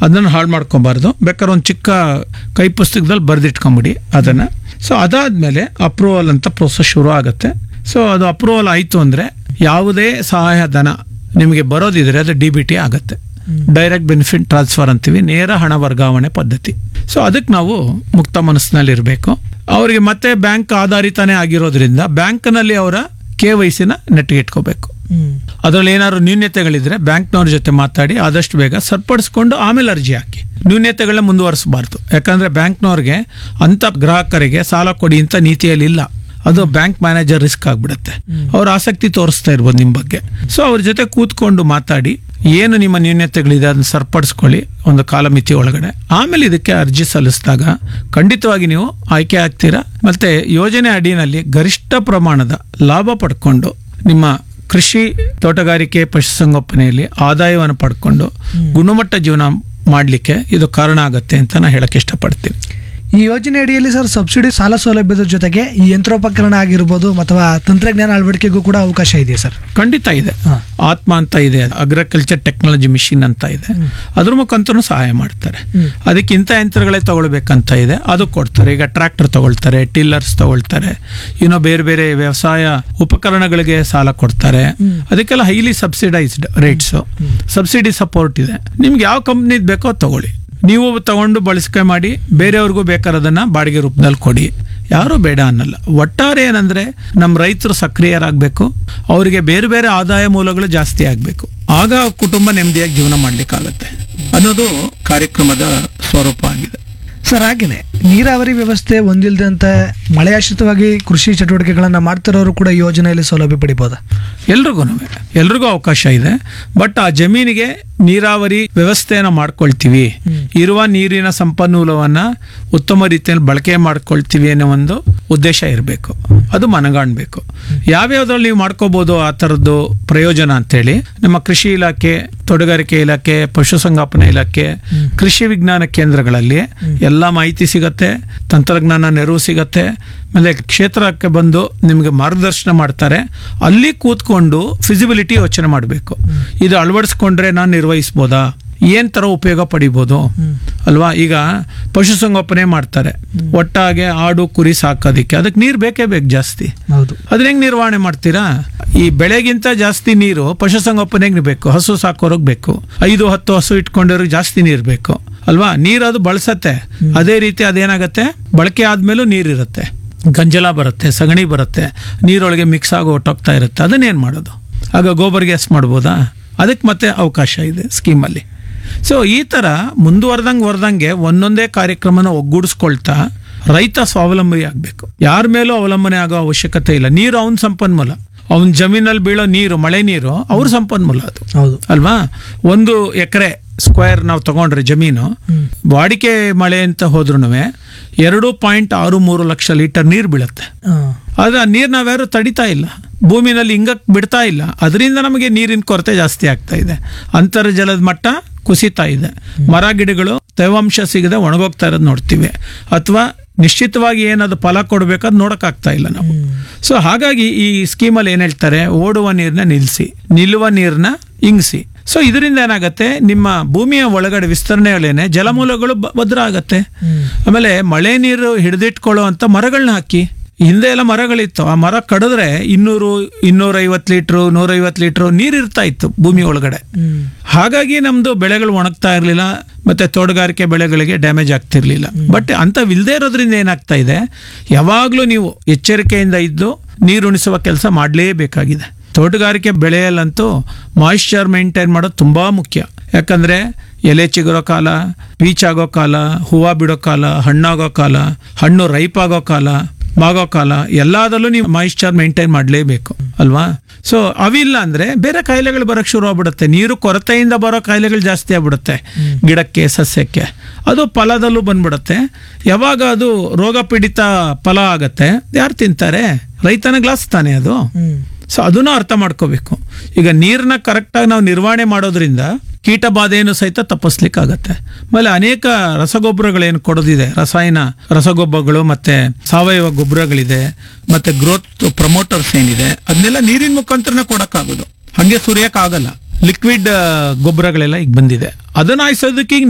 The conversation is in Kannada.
ಅದನ್ನು ಹಾಳು ಮಾಡ್ಕೊಬಾರ್ದು ಬೇಕಾದ್ರೆ ಒಂದು ಚಿಕ್ಕ ಕೈ ಪುಸ್ತಕದಲ್ಲಿ ಬರೆದಿಟ್ಕೊಂಬಿಡಿ ಅದನ್ನು ಸೊ ಅದಾದಮೇಲೆ ಅಪ್ರೂವಲ್ ಅಂತ ಪ್ರೋಸೆಸ್ ಶುರು ಆಗುತ್ತೆ ಸೊ ಅದು ಅಪ್ರೂವಲ್ ಆಯಿತು ಅಂದರೆ ಯಾವುದೇ ಸಹಾಯಧನ ನಿಮಗೆ ಬರೋದಿದ್ರೆ ಅದು ಡಿ ಬಿ ಟಿ ಆಗುತ್ತೆ ಡೈರೆಕ್ಟ್ ಬೆನಿಫಿಟ್ ಟ್ರಾನ್ಸ್ಫರ್ ಅಂತೀವಿ ನೇರ ಹಣ ವರ್ಗಾವಣೆ ಪದ್ಧತಿ ಸೊ ಅದಕ್ಕೆ ನಾವು ಮುಕ್ತ ಮನಸ್ಸಿನಲ್ಲಿ ಇರಬೇಕು ಅವರಿಗೆ ಮತ್ತೆ ಬ್ಯಾಂಕ್ ಆಧಾರಿತನೇ ಆಗಿರೋದ್ರಿಂದ ಬ್ಯಾಂಕ್ನಲ್ಲಿ ಅವರ ಕೆ ವೈ ಸಿನ ನೆಟ್ಟಿಗೆ ಇಟ್ಕೋಬೇಕು ಹ್ಮ್ ಅದರಲ್ಲಿ ಏನಾದ್ರು ನ್ಯೂನ್ಯತೆಗಳಿದ್ರೆ ಬ್ಯಾಂಕ್ನವ್ರ ಜೊತೆ ಮಾತಾಡಿ ಆದಷ್ಟು ಬೇಗ ಸರಿಪಡಿಸ್ಕೊಂಡು ಆಮೇಲೆ ಅರ್ಜಿ ಹಾಕಿ ನ್ಯೂನ್ಯತೆಗಳನ್ನ ಮುಂದುವರಿಸಬಾರ್ದು ಯಾಕಂದ್ರೆ ಬ್ಯಾಂಕ್ನವ್ರಿಗೆ ಅಂತ ಗ್ರಾಹಕರಿಗೆ ಸಾಲ ಕೊಡಿ ಅಂತ ನೀತಿಯಲ್ಲಿ ಇಲ್ಲ ಅದು ಬ್ಯಾಂಕ್ ಮ್ಯಾನೇಜರ್ ರಿಸ್ಕ್ ಆಗ್ಬಿಡುತ್ತೆ ಅವ್ರ ಆಸಕ್ತಿ ತೋರಿಸ್ತಾ ಇರ್ಬೋದು ನಿಮ್ಮ ಬಗ್ಗೆ ಸೊ ಅವ್ರ ಜೊತೆ ಕೂತ್ಕೊಂಡು ಮಾತಾಡಿ ಏನು ನಿಮ್ಮ ನ್ಯೂನ್ಯತೆಗಳಿದೆ ಅದನ್ನ ಸರಿಪಡಿಸ್ಕೊಳ್ಳಿ ಒಂದು ಕಾಲಮಿತಿ ಒಳಗಡೆ ಆಮೇಲೆ ಇದಕ್ಕೆ ಅರ್ಜಿ ಸಲ್ಲಿಸಿದಾಗ ಖಂಡಿತವಾಗಿ ನೀವು ಆಯ್ಕೆ ಆಗ್ತೀರಾ ಮತ್ತೆ ಯೋಜನೆ ಅಡಿನಲ್ಲಿ ಗರಿಷ್ಠ ಪ್ರಮಾಣದ ಲಾಭ ಪಡ್ಕೊಂಡು ನಿಮ್ಮ ಕೃಷಿ ತೋಟಗಾರಿಕೆ ಪಶುಸಂಗೋಪನೆಯಲ್ಲಿ ಆದಾಯವನ್ನು ಪಡ್ಕೊಂಡು ಗುಣಮಟ್ಟ ಜೀವನ ಮಾಡಲಿಕ್ಕೆ ಇದು ಕಾರಣ ಆಗುತ್ತೆ ಅಂತ ನಾನು ಹೇಳಕ್ಕೆ ಇಷ್ಟಪಡ್ತೀನಿ ಈ ಯೋಜನೆ ಅಡಿಯಲ್ಲಿ ಸರ್ ಸಬ್ಸಿಡಿ ಸಾಲ ಸೌಲಭ್ಯದ ಜೊತೆಗೆ ಈ ಯಂತ್ರೋಪಕರಣ ಆಗಿರ್ಬೋದು ಅಥವಾ ತಂತ್ರಜ್ಞಾನ ಅಳವಡಿಕೆಗೂ ಕೂಡ ಅವಕಾಶ ಇದೆಯಾ ಸರ್ ಖಂಡಿತ ಇದೆ ಹಾ. ಆತ್ಮ ಅಂತ ಇದೆ ಅಗ್ರಿಕಲ್ಚರ್ ಟೆಕ್ನಾಲಜಿ ಮಿಷಿನ್ ಅಂತ ಇದೆ ಅದ್ರ ಮುಖಾಂತರ ಸಹಾಯ ಮಾಡ್ತಾರೆ ಹ್ಮ್. ಅದಕ್ಕೆ ಇಂಥ ಯಂತ್ರಗಳೇ ತಗೊಳ್ಬೇಕಂತ ಇದೆ ಅದು ಕೊಡ್ತಾರೆ ಈಗ ಟ್ರ್ಯಾಕ್ಟರ್ ತಗೊಳ್ತಾರೆ ಟಿಲ್ಲರ್ಸ್ ತಗೊಳ್ತಾರೆ ಇನ್ನೂ ಬೇರೆ ಬೇರೆ ವ್ಯವಸಾಯ ಉಪಕರಣಗಳಿಗೆ ಸಾಲ ಕೊಡ್ತಾರೆ ಅದಕ್ಕೆಲ್ಲ highly subsidised rates subsidy support ಇದೆ ನಿಮ್ಗೆ ಯಾವ ಕಂಪ್ನಿದ್ ಬೇಕೋ ಅದ್ ತಗೊಳ್ಳಿ ನೀವು ತಗೊಂಡು ಬಳಸಿಕೆ ಮಾಡಿ ಬೇರೆಯವ್ರಿಗೂ ಬೇಕಾರದನ್ನ ಬಾಡಿಗೆ ರೂಪದಲ್ಲಿ ಕೊಡಿ ಯಾರು ಬೇಡ ಅನ್ನಲ್ಲ ಒಟ್ಟಾರೆ ಏನಂದ್ರೆ ನಮ್ಮ ರೈತರು ಸಕ್ರಿಯರಾಗಬೇಕು ಅವರಿಗೆ ಬೇರೆ ಬೇರೆ ಆದಾಯ ಮೂಲಗಳು ಜಾಸ್ತಿ ಆಗಬೇಕು ಆಗ ಕುಟುಂಬ ನೆಮ್ಮದಿಯಾಗಿ ಜೀವನ ಮಾಡ್ಲಿಕ್ಕಾಗತ್ತೆ ಅನ್ನೋದು ಕಾರ್ಯಕ್ರಮದ ಸ್ವರೂಪ ಆಗಿದೆ ಸರ್ ಹಾಗೇನೆ ನೀರಾವರಿ ವ್ಯವಸ್ಥೆ ಹೊಂದಿಲ್ದಂತೆ ಮಳೆಯಾಶ್ರಿತವಾಗಿ ಕೃಷಿ ಚಟುವಟಿಕೆಗಳನ್ನ ಮಾಡ್ತಿರೋರು ಕೂಡ ಈ ಯೋಜನೆಯಲ್ಲಿ ಸೌಲಭ್ಯ ಪಡಿಬೋದಾ ಎಲ್ರಿಗೂ ಎಲ್ರಿಗೂ ಅವಕಾಶ ಇದೆ ಬಟ್ ಆ ಜಮೀನಿಗೆ ನೀರಾವರಿ ವ್ಯವಸ್ಥೆಯನ್ನ ಮಾಡ್ಕೊಳ್ತೀವಿ ಇರುವ ನೀರಿನ ಸಂಪನ್ಮೂಲವನ್ನ ಉತ್ತಮ ರೀತಿಯಲ್ಲಿ ಬಳಕೆ ಮಾಡ್ಕೊಳ್ತೀವಿ ಅನ್ನೋ ಒಂದು ಉದ್ದೇಶ ಇರಬೇಕು ಅದು ಮನಗಾಣ್ಬೇಕು ಯಾವ್ಯಾವ್ದ್ರಲ್ಲಿ ನೀವು ಮಾಡ್ಕೋಬಹುದು ಆ ಥರದ್ದು ಪ್ರಯೋಜನ ಅಂತೇಳಿ ನಮ್ಮ ಕೃಷಿ ಇಲಾಖೆ ತೋಟಗಾರಿಕೆ ಇಲಾಖೆ ಪಶುಸಂಗೋಪನಾ ಇಲಾಖೆ ಕೃಷಿ ವಿಜ್ಞಾನ ಕೇಂದ್ರಗಳಲ್ಲಿ ಎಲ್ಲ ಮಾಹಿತಿ ಸಿಗತ್ತೆ ತಂತ್ರಜ್ಞಾನ ನೆರವು ಸಿಗತ್ತೆ ಆಮೇಲೆ ಕ್ಷೇತ್ರಕ್ಕೆ ಬಂದು ನಿಮಗೆ ಮಾರ್ಗದರ್ಶನ ಮಾಡ್ತಾರೆ ಅಲ್ಲಿ ಕೂತ್ಕೊಂಡು ಫಿಸಿಬಿಲಿಟಿ ಯೋಚನೆ ಮಾಡಬೇಕು ಇದು ಅಳವಡಿಸ್ಕೊಂಡ್ರೆ ನಾನು ನಿರ್ವಹಿಸ್ಬೋದಾ ಏನ್ ತರ ಉಪಯೋಗ ಪಡಿಬೋದು ಅಲ್ವಾ ಈಗ ಪಶುಸಂಗೋಪನೆ ಮಾಡ್ತಾರೆ ಒಟ್ಟಾಗೆ ಆಡು ಕುರಿ ಸಾಕೋದಿಕ್ಕೆ ಅದಕ್ಕೆ ನೀರು ಬೇಕೇ ಬೇಕು ಜಾಸ್ತಿ ಹೌದು ಅದನ್ನ ಹೆಂಗ್ ನಿರ್ವಹಣೆ ಮಾಡ್ತೀರಾ ಈ ಬೆಳೆಗಿಂತ ಜಾಸ್ತಿ ನೀರು ಪಶುಸಂಗೋಪನೆಗೆ ಬೇಕು ಹಸು ಸಾಕೋರಿಗೆ ಬೇಕು ಐದು ಹತ್ತು ಹಸು ಇಟ್ಕೊಂಡಿರೋರಿಗೆ ಜಾಸ್ತಿ ನೀರು ಬೇಕು ಅಲ್ವಾ ನೀರು ಅದು ಬಳಸತ್ತೆ ಅದೇ ರೀತಿ ಅದೇನಾಗತ್ತೆ ಬಳಕೆ ಆದ್ಮೇಲೂ ನೀರಿರುತ್ತೆ ಗಂಜಲ ಬರುತ್ತೆ ಸಗಣಿ ಬರುತ್ತೆ ನೀರೊಳಗೆ ಮಿಕ್ಸ್ ಆಗಿ ಹೊಟ್ಟೋಗ್ತಾ ಇರುತ್ತೆ ಅದನ್ನೇನು ಮಾಡೋದು ಆಗ ಗೋಬರ್ ಗ್ಯಾಸ್ ಮಾಡ್ಬೋದಾ ಅದಕ್ಕೆ ಮತ್ತೆ ಅವಕಾಶ ಇದೆ ಸ್ಕೀಮಲ್ಲಿ ಸೊ ಈ ಥರ ಮುಂದುವರೆದಂಗೆ ವರೆದಂಗೆ ಒಂದೊಂದೇ ಕಾರ್ಯಕ್ರಮನ ಒಗ್ಗೂಡಿಸ್ಕೊಳ್ತಾ ರೈತ ಸ್ವಾವಲಂಬಿ ಆಗಬೇಕು ಯಾರ ಮೇಲೂ ಅವಲಂಬನೆ ಆಗೋ ಅವಶ್ಯಕತೆ ಇಲ್ಲ ನೀರು ಅವನ ಸಂಪನ್ಮೂಲ ಅವನ ಜಮೀನಲ್ಲಿ ಬೀಳೋ ನೀರು ಮಳೆ ನೀರು ಅವ್ರ ಸಂಪನ್ಮೂಲ ಅದು ಹೌದು ಅಲ್ವಾ ಒಂದು ಎಕರೆ ಸ್ಕ್ವೇರ್ ನಾವು ತಗೊಂಡ್ರೆ ಜಮೀನು ವಾಡಿಕೆ ಮಳೆ ಅಂತ ಹೋದ್ರೂ ಎರಡು ಪಾಯಿಂಟ್ ಆರು ಮೂರು ಲಕ್ಷ ಲೀಟರ್ ನೀರು ಬೀಳುತ್ತೆ ಹಾ. ಆದ್ರೆ ಆ ನೀರು ನಾವ್ಯಾರು ತಡಿತಾ ಇಲ್ಲ ಭೂಮಿನಲ್ಲಿ ಹಿಂಗಕ್ ಬಿಡ್ತಾ ಇಲ್ಲ ಅದರಿಂದ ನಮಗೆ ನೀರಿನ ಕೊರತೆ ಜಾಸ್ತಿ ಆಗ್ತಾ ಇದೆ ಅಂತರ್ಜಲದ ಮಟ್ಟ ಕುಸಿತಾ ಇದೆ ಮರ ಗಿಡಗಳು ತೇವಾಂಶ ಸಿಗದೆ ಒಣಗೋಗ್ತಾ ಇರೋದು ನೋಡ್ತೀವಿ ಅಥವಾ ನಿಶ್ಚಿತವಾಗಿ ಏನದು ಫಲ ಕೊಡ್ಬೇಕಾದ್ ನೋಡಕ್ಕಾಗ್ತಾ ಇಲ್ಲ ನಾವು ಸೊ ಹಾಗಾಗಿ ಈ ಸ್ಕೀಮಲ್ಲಿ ಏನ್ ಹೇಳ್ತಾರೆ ಓಡುವ ನೀರನ್ನ ನಿಲ್ಲಿಸಿ ನಿಲ್ಲುವ ನೀರನ್ನ ಇಂಗಿಸಿ ಸೊ ಇದರಿಂದ ಏನಾಗತ್ತೆ ನಿಮ್ಮ ಭೂಮಿಯ ಒಳಗಡೆ ವಿಸ್ತರಣೆಗಳೇನೆ ಜಲಮೂಲಗಳು ಬ- ಭದ್ರ ಆಗತ್ತೆ ಆಮೇಲೆ ಮಳೆ ನೀರು ಹಿಡಿದಿಟ್ಕೊಳ್ಳೋ ಅಂತ ಮರಗಳನ್ನ ಹಾಕಿ ಹಿಂದೆ ಎಲ್ಲ ಮರಗಳಿತ್ತು ಆ ಮರ ಕಡಿದ್ರೆ ಇನ್ನೂರು ಇನ್ನೂರೈವತ್ತು ಲೀಟ್ರು ನೂರೈವತ್ತು ಲೀಟ್ರು ನೀರು ಇರ್ತಾ ಇತ್ತು ಭೂಮಿ ಒಳಗಡೆ ಹ್ಮ್. ಹಾಗಾಗಿ ನಮ್ದು ಬೆಳೆಗಳು ಒಣಗ್ತಾ ಇರಲಿಲ್ಲ ಮತ್ತೆ ತೋಟಗಾರಿಕೆ ಬೆಳೆಗಳಿಗೆ ಡ್ಯಾಮೇಜ್ ಆಗ್ತಿರ್ಲಿಲ್ಲ ಬಟ್ ಅಂತವಿಲ್ದೇ ಇರೋದ್ರಿಂದ ಏನಾಗ್ತಾ ಇದೆ ಯಾವಾಗಲೂ ನೀವು ಎಚ್ಚರಿಕೆಯಿಂದ ಇದ್ದು ನೀರು ಉಣಿಸುವ ಕೆಲಸ ಮಾಡಲೇಬೇಕಾಗಿದೆ ತೋಟಗಾರಿಕೆ ಬೆಳೆಯಲ್ಲಂತೂ ಮಾಯಿಶ್ಚರ್ ಮೇಂಟೈನ್ ಮಾಡೋದು ತುಂಬಾ ಮುಖ್ಯ ಯಾಕಂದ್ರೆ ಎಲೆ ಚಿಗುರೋ ಕಾಲ ಪೀಚ್ ಆಗೋ ಕಾಲ ಹೂವು ಬಿಡೋ ಕಾಲ ಹಣ್ಣಾಗೋ ಕಾಲ ಹಣ್ಣು ರೈಪ್ ಆಗೋ ಕಾಲ ಮಾಗೋ ಕಾಲ ಎಲ್ಲದಲ್ಲೂ ನೀವು ಮಾಯಿಶ್ಚರ್ ಮೇಂಟೈನ್ ಮಾಡಲೇಬೇಕು ಅಲ್ವಾ ಸೊ ಅವಿಲ್ಲ ಅಂದ್ರೆ ಬೇರೆ ಕಾಯಿಲೆಗಳು ಬರಕ್ ಶುರು ಆಗ್ಬಿಡುತ್ತೆ ನೀರು ಕೊರತೆಯಿಂದ ಬರೋ ಕಾಯಿಲೆಗಳು ಜಾಸ್ತಿ ಆಗ್ಬಿಡುತ್ತೆ ಗಿಡಕ್ಕೆ ಸಸ್ಯಕ್ಕೆ ಅದು ಫಲದಲ್ಲೂ ಬಂದ್ಬಿಡುತ್ತೆ ಯಾವಾಗ ಅದು ರೋಗ ಪೀಡಿತ ಫಲ ಆಗತ್ತೆ ಯಾರು ತಿಂತಾರೆ ರೈತನ ಗ್ಲಾಸ್ ತಾನೆ ಅದು ಹ್ಮ್. ಸೊ ಅದನ್ನು ಅರ್ಥ ಮಾಡ್ಕೋಬೇಕು ಈಗ ನೀರನ್ನ ಕರೆಕ್ಟಾಗಿ ನಾವು ನಿರ್ವಹಣೆ ಮಾಡೋದ್ರಿಂದ ಕೀಟ ಬಾಧೆಯನ್ನು ಸಹಿತ ತಪ್ಪಿಸ್ಲಿಕ್ಕಾಗತ್ತೆ ಆಮೇಲೆ ಅನೇಕ ರಸಗೊಬ್ಬರಗಳೇನು ಕೊಡೋದಿದೆ ರಸಾಯನ ರಸಗೊಬ್ಬರಗಳು ಮತ್ತೆ ಸಾವಯವ ಗೊಬ್ಬರಗಳಿದೆ ಮತ್ತೆ ಗ್ರೋತ್ ಪ್ರಮೋಟರ್ಸ್ ಏನಿದೆ ಅದನ್ನೆಲ್ಲ ನೀರಿನ ಮುಖಾಂತರನೇ ಕೊಡಕ್ಕಾಗೋದು ಹಂಗೆ ಸುರಿಯಕ್ಕಾಗಲ್ಲ ಲಿಕ್ವಿಡ್ ಗೊಬ್ಬರಗಳೆಲ್ಲ ಈಗ ಬಂದಿದೆ ಅದನ್ನ ಹಾಯಿಸೋದಕ್ಕೆ ಈಗ